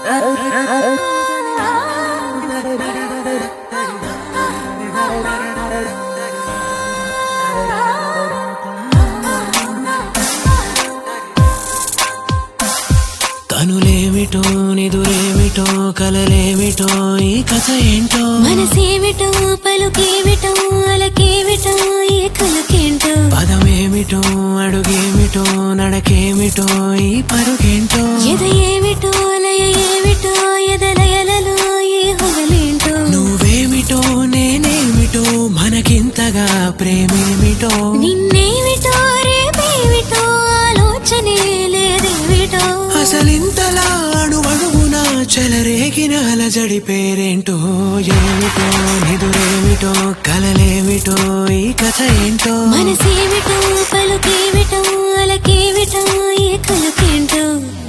కనులేమిటో నిదురేమిటో కలలేమిటో ఈ కథ ఏంటో మనసేమిటో పలుకేమిటో అలకేమిటో ఏ కలకేంటో పదమేమిటో అడుగేమిటో నడకేమిటో ఈ పరుగేంటో ఎద ఏమిటో లయ ఏమిటో ఎదలయలలో ఏ హొగలేంటో నువ్వేమిటో నేనేమిటో మనకింతగా ప్రేమేమిటో నిన్నేమిటో రేపేమిటో ఆలోచనే లేదేమిటో అసలింతలా అణువణువున చెలరేగిన అలజడి పేరేంటో ఏమిటో నిదురేమిటో కలలేమిటో ఈ కథ ఏంటో మనసేమిటో పలుకేమిటో అలకేమిటో ఏ కలకేంటో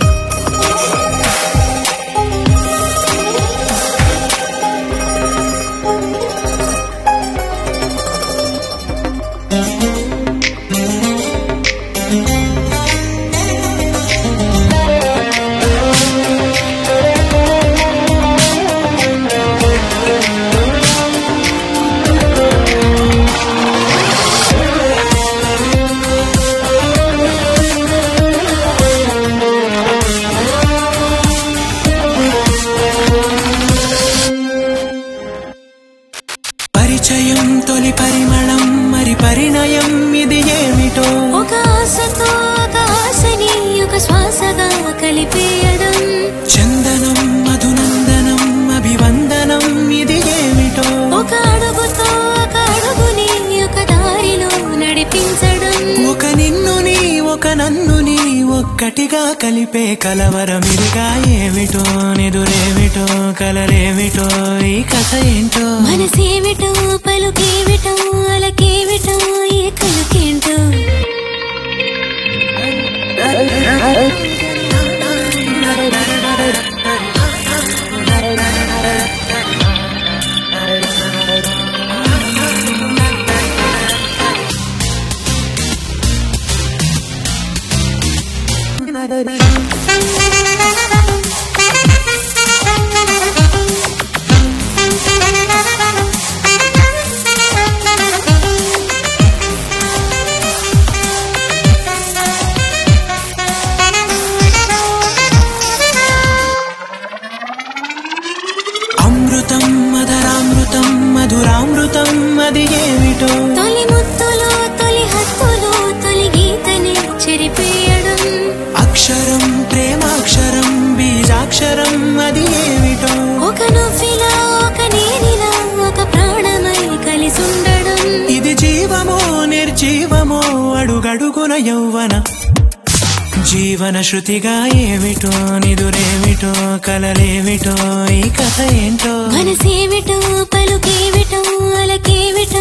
పరిచయం తొలి పరిమళం మరి పరిణయం ఇది ఏమిటో ఒక ఆశతో ఒక ఆశని ఒక శ్వాసగా కలిపేయడం చందనం మధునందనం అభివందనం ఇది ఏమిటో ఒక అడుగుతో ఒక అడుగుని ఒక దారిలో నడిపించడం ఒక నిన్నుని ఒక నన్నుని ఒక్కటిగా కలిపే కలవరమిదిగా ఏమిటో నిదురేమిటో కలరేమిటో ఈ కథ ఏంటో మనసేమిటో పలుకేమిటో అలకేమిటో ఏ కలకేంటో అమృతం మధురామృతం మధురామృతం అది ఏమిటో తొలి ముత్తులో తొలి హత్తులో తొలి గీతని చెరిపేయడం అక్షరం ప్రేమాక్షరం బీజాక్షరం అది ఏమిటో ఒక నువ్విలా ఒక నేనిలా ఒక ప్రాణమై కలిసుండడం ఇది జీవమో నిర్జీవమో అడుగడుగున యౌవన జీవన శృతిగా ఏమిటో నిదురేమిటో కలలేమిటో ఈ కథ ఏంటో మనసేమిటో పలుకేమిటో అలకేమిటో